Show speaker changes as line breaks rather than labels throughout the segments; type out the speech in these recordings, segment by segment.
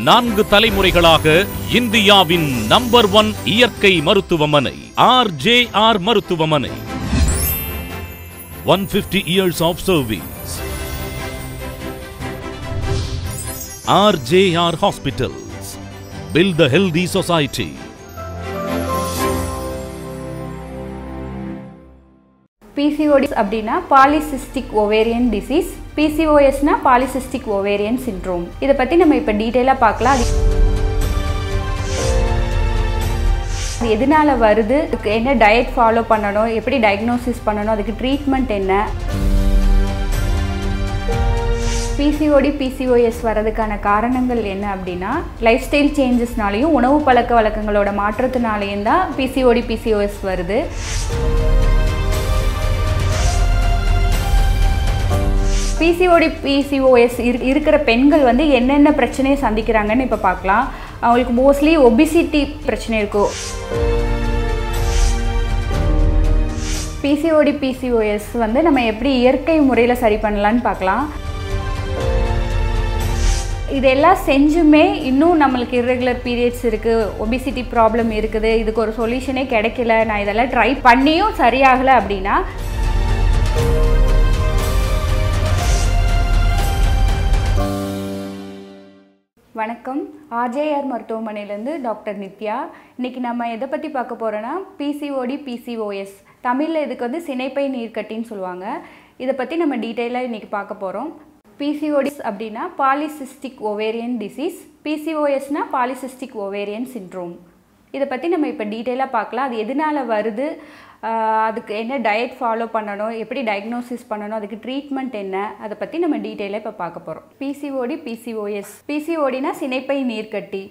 நான்கு தலைமுறைகளாக இந்தியாவின் நம்பர் ஒன் இயற்கை மருத்துவமனை ஆர் ஜே ஆர் மருத்துவமனை one fifty years of service R J R hospitals build the healthy society
PCODs அப்படின்னா பாலிசிஸ்டிக் ஓவேரியன் டிசீஸ் பிசிஓஎஸ்னா பாலிசிஸ்டிக் ஓவேரியன் சிண்ட்ரோம் இதை பற்றி நம்ம இப்போ டீட்டெயிலாக பார்க்கலாம் அது அது எதனால வருது அதுக்கு என்ன டயட் ஃபாலோ பண்ணணும் எப்படி டயக்னோசிஸ் பண்ணணும் அதுக்கு ட்ரீட்மெண்ட் என்ன பிசிஓடி பிசிஓஎஸ் வரதுக்கான காரணங்கள் என்ன அப்படின்னா லைஃப் ஸ்டைல் சேஞ்சஸ்னாலையும் உணவு பழக்க வழக்கங்களோட மாற்றத்தினாலேயும் தான் பிசிஓடி பிசிஓஎஸ் வருது பிசிஓடி பிசிஓஎஸ் இருக்கிற பெண்கள் வந்து என்னென்ன பிரச்சனையை சந்திக்கிறாங்கன்னு இப்போ பார்க்கலாம் அவங்களுக்கு மோஸ்ட்லி ஒபிசிட்டி பிரச்சனை இருக்கும் பிசிஓடி பிசிஓஎஸ் வந்து நம்ம எப்படி இயற்கை முறையில் சரி பண்ணலான்னு பார்க்கலாம் இதெல்லாம் செஞ்சுமே இன்னும் நம்மளுக்கு irregular பீரியட்ஸ் இருக்குது ஒபிசிட்டி ப்ராப்ளம் இருக்குது இதுக்கு ஒரு சொல்யூஷனே கிடைக்கல நான் இதெல்லாம் ட்ரை பண்ணியும் சரியாகலை அப்படின்னா வணக்கம் ஆர்ஜேஆர் மருத்துவமனையிலேருந்து டாக்டர் நித்யா இன்னைக்கு நம்ம எதை பற்றி பார்க்க போகிறோன்னா பிசிஓடி பிசிஓஎஸ் தமிழில் இதுக்கு வந்து சினைப்பை நீர்க்கட்டின்னு சொல்லுவாங்க இதை பற்றி நம்ம டீட்டெயிலாக இன்றைக்கி பார்க்க போகிறோம் பிசிஓடிஸ் அப்படின்னா பாலிசிஸ்டிக் ஓவேரியன் டிசீஸ் பிசிஓஎஸ்னா பாலிசிஸ்டிக் ஓவேரியன் சிண்ட்ரோம் இதை பற்றி நம்ம இப்போ டீட்டெயிலாக பார்க்கலாம் அது எதனால வருது ஆஹ் அதுக்கு என்ன டயட் ஃபாலோ பண்ணணும் எப்படி டயக்னோசிஸ் பண்ணணும் அதுக்கு ட்ரீட்மெண்ட் என்ன அதை பற்றி நம்ம டீட்டெயிலாக இப்போ பார்க்க போகிறோம் பிசிஓடி பிசிஓஎஸ் பிசிஓடினா சினைப்பை நீர்க்கட்டி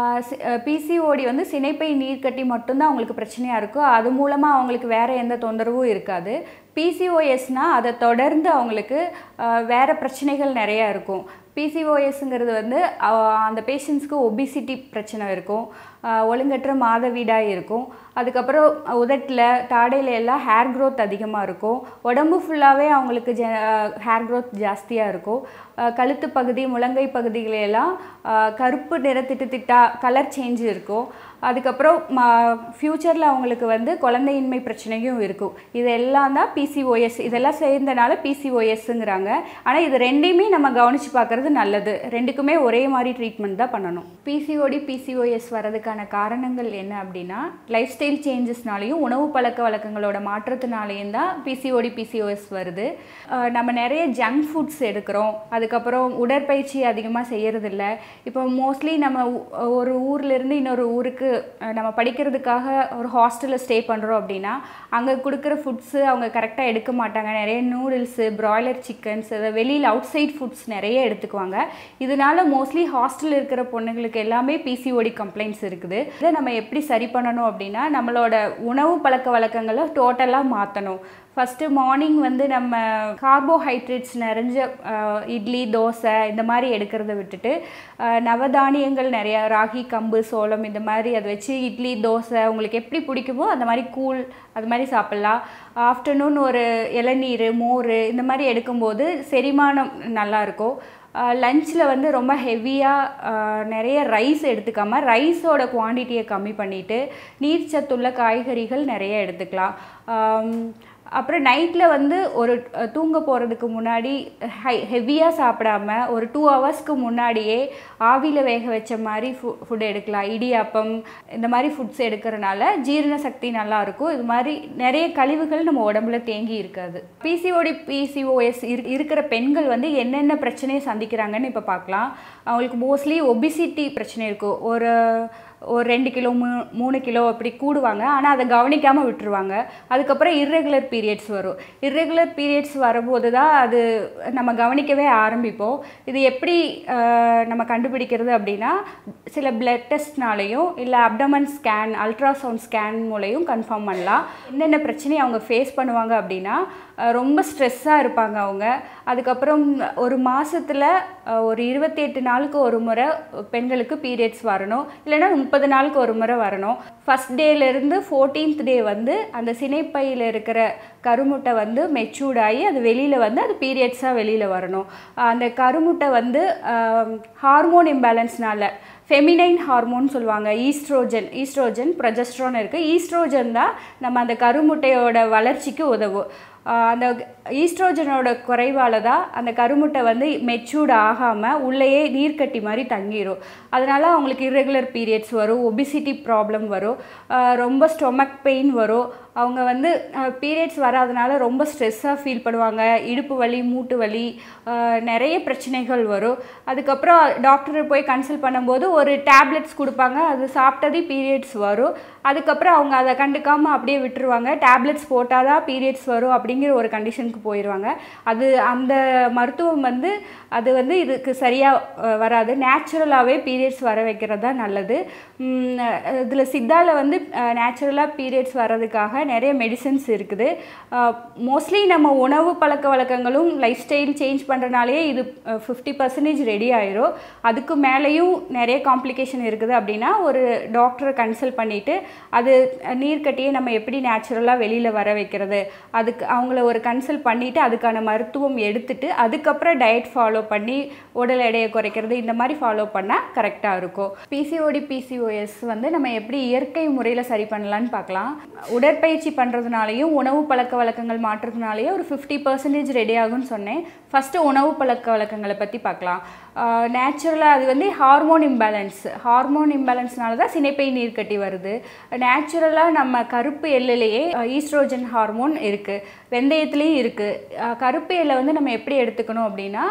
பிசிஓடி வந்து சினைப்பை நீர்க்கட்டி மட்டும்தான் அவங்களுக்கு பிரச்சனையாக இருக்கும் அது மூலமாக அவங்களுக்கு வேறு எந்த தொந்தரவும் இருக்காது பிசிஓஎஸ்னால் அதை தொடர்ந்து அவங்களுக்கு ஆஹ் வேற பிரச்சனைகள் நிறையா இருக்கும் பிசிஓஎஸ்ங்கிறது வந்து அஹ், அந்த பேஷண்ட்ஸ்க்கு ஒபிசிட்டி பிரச்சனை இருக்கும் அஹ், ஒழுங்கற்ற மாதவிடாய் இருக்கும் அதுக்கப்புறம் உதட்டில் தாடையில எல்லாம் ஹேர் growth அதிகமாக இருக்கும் உடம்பு ஃபுல்லாகவே அவங்களுக்கு ஜ ஹேர் growth ஜாஸ்தியாக இருக்கும் அஹ், கழுத்து பகுதி முழங்கை பகுதிகளெல்லாம் அஹ், கருப்பு நிற திட்டு திட்டா கலர் சேஞ்ச் இருக்கும் அதுக்கப்புறம் ஃப்யூச்சரில் அவங்களுக்கு வந்து குழந்தையின்மை பிரச்சனையும் இருக்கும் இது எல்லாம் தான் பிசிஓஎஸ் இதெல்லாம் சேர்ந்தனால பிசிஓஎஸ்ங்கிறாங்க ஆனால் இது ரெண்டையுமே நம்ம கவனித்து பார்க்குறது நல்லது ரெண்டுக்குமே ஒரே மாதிரி ட்ரீட்மெண்ட் தான் பண்ணணும் பிசிஓடி பிசிஓஎஸ் வரதுக்கான காரணங்கள் என்ன அப்படின்னா லைஃப் ஸ்டைல் சேஞ்சஸ்னாலையும் உணவு பழக்க வழக்கங்களோட மாற்றத்தினாலேயும் தான் பிசிஓடி பிசிஓஎஸ் வருது அஹ் நம்ம நிறைய ஜங்க் ஃபுட்ஸ் எடுக்கிறோம் அதுக்கப்புறம் உடற்பயிற்சி அதிகமாக செய்யறதில்ல இப்போ மோஸ்ட்லி நம்ம ஊ- ஒரு ஊர்லேருந்து இன்னொரு ஊருக்கு அஹ், நம்ம படிக்கிறதுக்காக ஒரு ஹாஸ்டலில் ஸ்டே பண்ணுறோம் அப்படின்னா அங்கே கொடுக்குற ஃபுட்ஸு அவங்க கரெக்டாக எடுக்க மாட்டாங்க நிறைய நூடுல்ஸு ப்ராய்லர் சிக்கன்ஸ் அதை வெளியில் அவுட் சைட் ஃபுட்ஸ் நிறைய எடுத்துக்குவாங்க இதனால மோஸ்ட்லி ஹாஸ்டலில் இருக்கிற பொண்ணுங்களுக்கு எல்லாமே பிசிஓடி கம்ப்ளைண்ட்ஸ் இருக்குது இதை நம்ம எப்படி சரி பண்ணணும் அப்படின்னா நம்மளோட உணவு பழக்க வழக்கங்களை டோட்டலாக மாற்றணும் ஃபஸ்ட்டு மார்னிங் வந்து நம்ம கார்போஹைட்ரேட்ஸ் நிறைஞ்ச அஹ், இட்லி தோசை இந்த மாதிரி எடுக்கிறத விட்டுட்டு அஹ், நவதானியங்கள் நிறையா ராகி கம்பு சோளம் இந்த மாதிரி அதை வச்சு இட்லி தோசை உங்களுக்கு எப்படி பிடிக்குமோ அந்த மாதிரி கூழ் அது மாதிரி சாப்பிட்லாம் ஆஃப்டர்நூன் ஒரு இளநீர் மோர் இந்த மாதிரி எடுக்கும்போது செரிமானம் நல்லாயிருக்கும் லஞ்சில் வந்து ரொம்ப ஹெவியாக நிறைய ரைஸ் எடுத்துக்காமல் ரைஸோட குவான்டிட்டியை கம்மி பண்ணிவிட்டு நீர்ச்சத்துள்ள காய்கறிகள் நிறைய எடுத்துக்கலாம் ஆம், அப்புறம் நைட்டில் வந்து ஒரு அஹ், தூங்க போகிறதுக்கு முன்னாடி ஹை ஹெவியாக சாப்பிடாம ஒரு டூ ஹவர்ஸ்க்கு முன்னாடியே ஆவியில் வேக வச்ச மாதிரி ஃபு ஃபுட் எடுக்கலாம் இடியாப்பம் இந்த மாதிரி ஃபுட்ஸ் எடுக்கிறனால ஜீரண சக்தி நல்லா இருக்கும் இது மாதிரி நிறைய கழிவுகள் நம்ம உடம்புல தேங்கி இருக்காது பிசிஓடி பிசிஓஎஸ் இருக்கிற பெண்கள் வந்து என்னென்ன பிரச்சனையை சந்திக்கிறாங்கன்னு இப்போ பார்க்கலாம் அவங்களுக்கு மோஸ்ட்லி ஒபிசிட்டி பிரச்சனை இருக்கும் ஒரு ஒரு ரெண்டு கிலோ மூ மூணு கிலோ அப்படி கூடுவாங்க ஆனால் அதை கவனிக்காமல் விட்டுருவாங்க அதுக்கப்புறம் irregular பீரியட்ஸ் வரும் irregular பீரியட்ஸ் வரும்போது தான் அது நம்ம கவனிக்கவே ஆரம்பிப்போம் இது எப்படி அஹ், நம்ம கண்டுபிடிக்கிறது அப்படின்னா சில பிளட் டெஸ்ட்னாலையும் இல்லை அப்டமன் ஸ்கேன் அல்ட்ராசவுண்ட் ஸ்கேன் மூலையும் கன்ஃபார்ம் பண்ணலாம் என்னென்ன பிரச்சனையை அவங்க ஃபேஸ் பண்ணுவாங்க அப்படின்னா அஹ், ரொம்ப ஸ்ட்ரெஸ்ஸாக இருப்பாங்க அவங்க அதுக்கப்புறம் ஒரு மாசத்துல அஹ், ஒரு இருபத்தி எட்டு நாளுக்கு ஒரு முறை பெண்களுக்கு பீரியட்ஸ் வரணும் இல்லைன்னா முப்பது நாளுக்கு ஒரு முறை வரணும் ஃபஸ்ட் டேலேருந்து ஃபோர்டீன்த் டே வந்து அந்த சினைப்பையில் இருக்கிற கருமுட்டை வந்து மெச்சூர்ட் ஆகி அது வெளியில் வந்து அது பீரியட்ஸாக வெளியில் வரணும் அஹ், அந்த கருமுட்டை வந்து ஹார்மோன் இம்பேலன்ஸ்னால ஃபெமினைன் ஹார்மோன் சொல்லுவாங்க ஈஸ்ட்ரோஜன் ஈஸ்ட்ரோஜன் ப்ரொஜெஸ்ட்ரான் இருக்குது ஈஸ்ட்ரோஜன் தான் நம்ம அந்த கருமுட்டையோட வளர்ச்சிக்கு உதவும் ஆஹ் அந்த ஈஸ்ட்ரோஜனோட குறைவால தான் அந்த கருமுட்டை வந்து மெச்சூர்ட் ஆகாமல் உள்ளேயே நீர்க்கட்டி மாதிரி தங்கிரும் அதனால அவங்களுக்கு irregular பீரியட்ஸ் வரும் ஒபிசிட்டி ப்ராப்ளம் வரும் ஆஹ் ரொம்ப ஸ்டொமக் பெயின் வரும் அவங்க வந்து பீரியட்ஸ் வராதனால ரொம்ப ஸ்ட்ரெஸ்ஸாக ஃபீல் பண்ணுவாங்க இடுப்பு வலி மூட்டு வலி ஆஹ் நிறைய பிரச்சனைகள் வரும் அதுக்கப்புறம் டாக்டர் போய் கன்சல்ட் பண்ணும்போது ஒரு டேப்லெட்ஸ் கொடுப்பாங்க அது சாப்பிட்டதே பீரியட்ஸ் வரும் அதுக்கப்புறம் அவங்க அதை கண்டுக்காமல் அப்படியே விட்டுருவாங்க டேப்லெட்ஸ் போட்டால் தான் பீரியட்ஸ் வரும் அப்படிங்கிற ஒரு கண்டிஷனுக்கு போயிடுவாங்க அது அந்த மருத்துவம் வந்து அது வந்து இதுக்கு சரியாக வராது நேச்சுரலாகவே பீரியட்ஸ் வர வைக்கிறது தான் நல்லது இதில் சித்தாவில் வந்து நேச்சுரலாக பீரியட்ஸ் வர்றதுக்காக நிறைய மெடிசன்ஸ் இருக்குது மோஸ்ட்லி நம்ம உணவு பழக்க வழக்கங்களும் லைஃப் ஸ்டைல் சேஞ்ச் பண்ணுறனாலேயே இது ஃபிஃப்டி பர்சன்டேஜ் ரெடி ஆயிரும் அதுக்கு மேலேயும் நிறைய காம்ப்ளிகேஷன் இருக்குது அப்படின்னா ஒரு டாக்டரை கன்சல்ட் பண்ணிவிட்டு அது நீர்க்கட்டியை நம்ம எப்படி நேச்சுரலாக வெளியில் வர வைக்கிறது அதுக்கு அவங்கள ஒரு கன்சல்ட் பண்ணிவிட்டு அதுக்கான மருத்துவம் எடுத்துட்டு அதுக்கப்புறம் டயட் ஃபாலோ பண்ணி உடல் எடையை குறைக்கிறது இந்த மாதிரி ஃபாலோ பண்ணால் கரெக்டாக இருக்கும் பிசிஓடி பிசிஓஎஸ் வந்து நம்ம எப்படி இயற்கை முறையில் சரி பண்ணலான்னு பார்க்கலாம் உடற்பயிற்சி பண்ணுறதுனாலையும் உணவு பழக்க வழக்கங்கள் மாற்றுறதுனாலையும் ஒரு ஃபிஃப்டி பர்சன்டேஜ் ரெடி ஆகும்னு சொன்னேன் ஃபஸ்ட்டு உணவு பழக்க வழக்கங்களை பற்றி பார்க்கலாம் நேச்சுரலாக அது வந்து ஹார்மோன் இம்பேலன்ஸ் ஹார்மோன் இம்பேலன்ஸ்னால தான் சினைப்பை நீர் கட்டி வருது நேச்சுரலாக நம்ம கருப்பு எள்ளுலேயே ஈஸ்ட்ரோஜன் ஹார்மோன் இருக்குது வெந்தயத்துலேயும் இருக்குது கருப்பு எள்ளை வந்து நம்ம எப்படி எடுத்துக்கணும் அப்படின்னா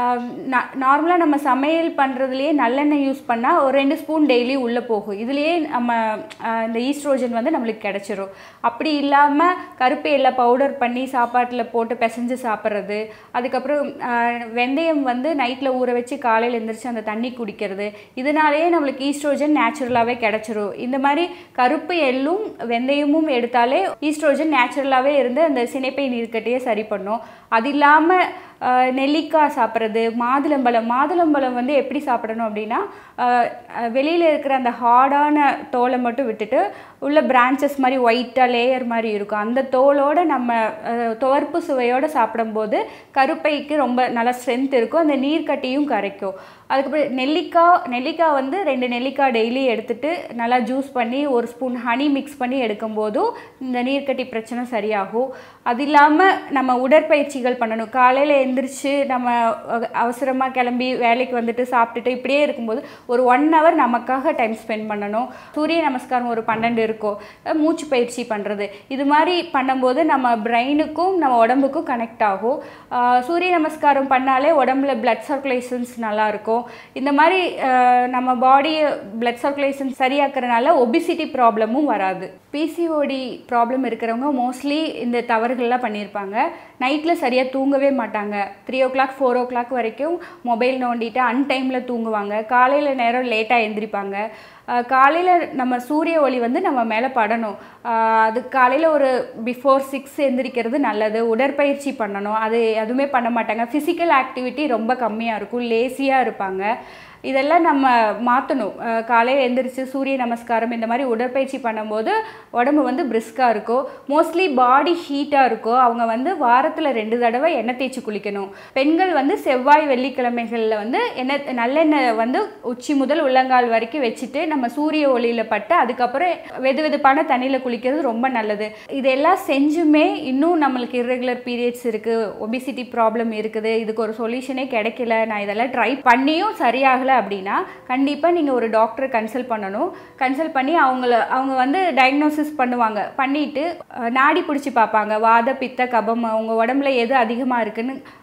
நார்மலாக நம்ம சமையல் பண்ணுறதுலேயே நல்லெண்ணெய் யூஸ் பண்ணால் ஒரு ரெண்டு ஸ்பூன் டெய்லி உள்ளே போகும் இதுலேயே நம்ம ஆஹ் இந்த ஈஸ்ட்ரோஜன் வந்து நம்மளுக்கு கிடச்சிரும் அப்படி இல்லாமல் கருப்பு எள்ளை பவுடர் பண்ணி சாப்பாட்டில் போட்டு பிசைஞ்சு சாப்பிட்றது அதுக்கப்புறம் ஆஹ் வெந்தயம் வந்து நைட்டில் ஊற வச்சு காலையில் எழுந்திரிச்சு அந்த தண்ணி குடிக்கிறது இதனாலேயே நம்மளுக்கு ஈஸ்ட்ரோஜன் நேச்சுரலாகவே கிடச்சிரும் இந்த மாதிரி கருப்பு எள்ளும் வெந்தயமும் எடுத்தாலே ஈஸ்ட்ரோஜன் நேச்சுரலாகவே இருந்து அந்த சினைப்பை நீர்க்கட்டையை சரி பண்ணும் அது இல்லாமல் நெல்லிக்காய் சாப்பிட்றது மாதுளம்பழம் மாதுளம்பழம் வந்து எப்படி சாப்பிடணும் அப்படின்னா வெளியில் இருக்கிற அந்த ஹார்டான தோலை மட்டும் விட்டுட்டு உள்ள பிரான்ச்சஸ் மாதிரி ஒயிட்டாக லேயர் மாதிரி இருக்கும் அந்த தோலோடு நம்ம அஹ், துவர்ப்பு சுவையோடு சாப்பிடும்போது கருப்பைக்கு ரொம்ப நல்ல ஸ்ட்ரென்த் இருக்கும் அந்த நீர்க்கட்டியும் கரைக்கும் அதுக்கப்புறம் நெல்லிக்காய் நெல்லிக்காய் வந்து ரெண்டு நெல்லிக்காய் டெய்லி எடுத்துட்டு நல்லா ஜூஸ் பண்ணி ஒரு ஸ்பூன் ஹனி மிக்ஸ் பண்ணி எடுக்கும்போதும் இந்த நீர்க்கட்டி பிரச்சனை சரியாகும் அது இல்லாமல் நம்ம உடற்பயிற்சிகள் பண்ணணும் காலையில் எந்திரிச்சு நம்ம அவசரமாக கிளம்பி வேலைக்கு வந்துட்டு சாப்பிட்டுட்டு இப்படியே இருக்கும்போது ஒரு ஒன் ஹவர் நமக்காக டைம் ஸ்பெண்ட் பண்ணணும் சூரிய நமஸ்காரம் ஒரு பன்னெண்டு இருக்கும் அஹ் மூச்சு பயிற்சி பண்ணுறது இது மாதிரி பண்ணும்போது நம்ம பிரெயினுக்கும் நம்ம உடம்புக்கும் கனெக்ட் ஆகும் ஆஹ் சூரிய நமஸ்காரம் பண்ணாலே உடம்புல பிளட் சர்க்குலேஷன்ஸ் நல்லாயிருக்கும் இந்த மாதிரி ஆஹ் நம்ம பாடியை பிளட் சர்க்குலேஷன் சரியாக்குறனால ஒபிசிட்டி ப்ராப்ளமும் வராது பிசிஓடி ப்ராப்ளம் இருக்கிறவங்க மோஸ்ட்லி இந்த தவறுகள்லாம் பண்ணியிருப்பாங்க நைட்டில் சரியாக தூங்கவே மாட்டாங்க three o'clock four o'clock வரைக்கும் மொபைல் நோண்டிட்டு அன்டைமில் தூங்குவாங்க காலையில் நேரம் லேட்டாக எந்திரிப்பாங்க காலையில் நம்ம சூரிய ஒளி வந்து நம்ம மேலே படணும் ஆஹ் அது காலையில் ஒரு பிஃபோர் சிக்ஸ் எந்திரிக்கிறது நல்லது உடற்பயிற்சி பண்ணணும் அது எதுவுமே பண்ண மாட்டாங்க ஃபிசிக்கல் ஆக்டிவிட்டி ரொம்ப கம்மியாக இருக்கும் லேசியாக இருப்பாங்க இதெல்லாம் நம்ம மாற்றணும் காலையில் எந்திரிச்சு சூரிய நமஸ்காரம் இந்த மாதிரி உடற்பயிற்சி பண்ணும்போது உடம்பு வந்து பிரிஸ்காக இருக்கும் மோஸ்ட்லி பாடி ஹீட்டாக இருக்கும் அவங்க வந்து வாரத்தில் ரெண்டு தடவை எண்ணெய் தேய்ச்சி குளிக்கணும் பெண்கள் வந்து செவ்வாய் வெள்ளிக்கிழமைகளில் வந்து எண்ணெய் நல்லெண்ணெய் வந்து உச்சி முதல் உள்ளங்கால் வரைக்கும் வச்சுட்டு நம்ம சூரிய ஒளியில் பட்டு அதுக்கப்புறம் வெது வெதுப்பான தண்ணியில் குளிக்கிறது ரொம்ப நல்லது இதெல்லாம் செஞ்சுமே இன்னும் நம்மளுக்கு irregular பீரியட்ஸ் இருக்குது ஒபிசிட்டி ப்ராப்ளம் இருக்குது இதுக்கு ஒரு சொல்யூஷனே கிடைக்கல நான் இதெல்லாம் ட்ரை பண்ணியும் சரியாகலை அப்படின்னா கண்டிப்பாக நீங்கள் ஒரு டாக்டரை கன்சல்ட் பண்ணணும் கன்சல்ட் பண்ணி அவங்கள அவங்க வந்து டயக்னோசிஸ் பண்ணுவாங்க பண்ணிட்டு அஹ், நாடி பிடிச்சி பார்ப்பாங்க வாத பித்த கபம் அவங்க உடம்புல எது அதிகமாக இருக்குன்னு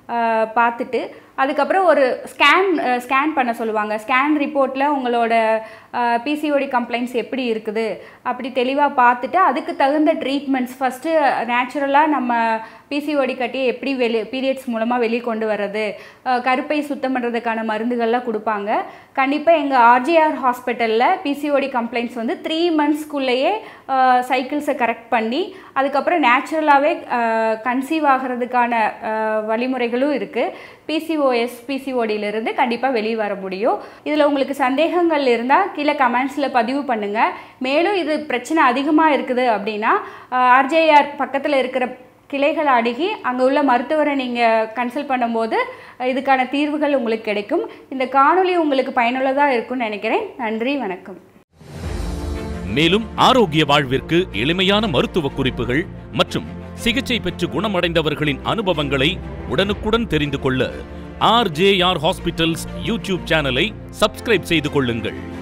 அஹ், பார்த்துட்டு அதுக்கப்புறம் ஒரு ஸ்கேன் ஸ்கேன் பண்ண சொல்லுவாங்க ஸ்கேன் ரிப்போர்ட்டில் உங்களோட பிசிஓடி கம்ப்ளைண்ட்ஸ் எப்படி இருக்குது அப்படி தெளிவாக பார்த்துட்டு அதுக்கு தகுந்த ட்ரீட்மெண்ட்ஸ் ஃபஸ்ட்டு நேச்சுரலாக நம்ம பிசிஓடி கட்டியை எப்படி வெளி பீரியட்ஸ் மூலமாக வெளியே கொண்டு வர்றது அஹ், கருப்பை சுத்தம் பண்ணுறதுக்கான மருந்துகள்லாம் கொடுப்பாங்க கண்டிப்பாக எங்கள் ஆர்ஜிஆர் ஹாஸ்பிட்டலில் பிசிஓடி கம்ப்ளைண்ட்ஸ் வந்து த்ரீ மந்த்ஸ்க்குள்ளேயே சைக்கிள்ஸை கரெக்ட் பண்ணி அதுக்கப்புறம் நேச்சுரலாகவே கன்சீவ் ஆகிறதுக்கான அஹ், வழிமுறைகளும் இருக்குது பிசிஓஎஸ் பிசிஓடியிலிருந்து கண்டிப்பாக வெளியே வர முடியும் இதில் உங்களுக்கு சந்தேகங்கள் இருந்தால் கீழே கமெண்ட்ஸில் பதிவு பண்ணுங்கள் மேலும் இது பிரச்சனை அதிகமாக இருக்குது அப்படின்னா ஆர்ஜேஆர் பக்கத்தில் இருக்கிற கிளைகளை அணுகி அங்கே உள்ள மருத்துவரை நீங்கள் கன்சல்ட் பண்ணும்போது இதுக்கான தீர்வுகள் உங்களுக்கு கிடைக்கும் இந்த காணொளி உங்களுக்கு பயனுள்ளதாக இருக்கும்னு நினைக்கிறேன் நன்றி வணக்கம்
மேலும் ஆரோக்கிய வாழ்விற்கு எளிமையான மருத்துவ குறிப்புகள் மற்றும் சிகிச்சை பெற்று குணமடைந்தவர்களின் அனுபவங்களை உடனுக்குடன் தெரிந்து கொள்ள ஆர்ஜேஆர் ஹாஸ்பிட்டல்ஸ் யூடியூப் சேனலை சப்ஸ்கிரைப் செய்து கொள்ளுங்கள்